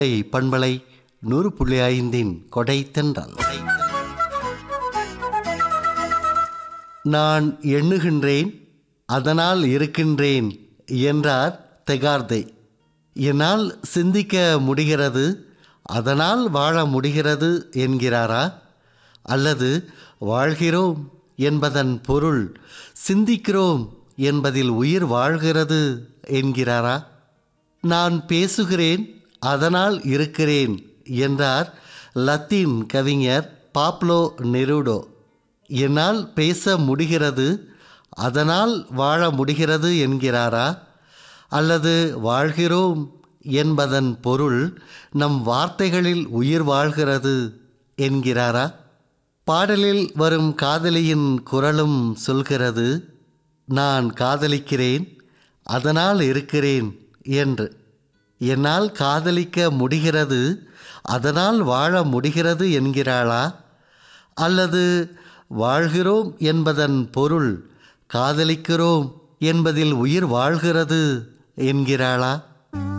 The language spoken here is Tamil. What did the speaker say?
பண்பலை நூறு புள்ளி ஐந்தின் கொடை தென்றல் நான் எண்ணுகின்றேன் அதனால் இருக்கின்றேன் என்றார் தெகார்தே என்னால் சிந்திக்க முடிகிறது அதனால் வாழ முடிகிறது என்கிறாரா அல்லது வாழ்கிறோம் என்பதன் பொருள் சிந்திக்கிறோம் என்பதில் உயிர் வாழ்கிறது என்கிறாரா நான் பேசுகிறேன் அதனால் இருக்கிறேன் என்றார் லத்தீன் கவிஞர் பாப்லோ நெருடோ என்னால் பேச முடிகிறது அதனால் வாழ முடிகிறது என்கிறாரா அல்லது வாழ்கிறோம் என்பதன் பொருள் நம் வார்த்தைகளில் உயிர் வாழ்கிறது என்கிறாரா பாடலில் வரும் காதலியின் குரலும் சொல்கிறது நான் காதலிக்கிறேன் அதனால் இருக்கிறேன் என்று என்னால் காதலிக்க முடிகிறது அதனால் வாழ முடிகிறது என்கிறாளா அல்லது வாழ்கிறோம் என்பதன் பொருள் காதலிக்கிறோம் என்பதில் உயிர் வாழ்கிறது என்கிறாளா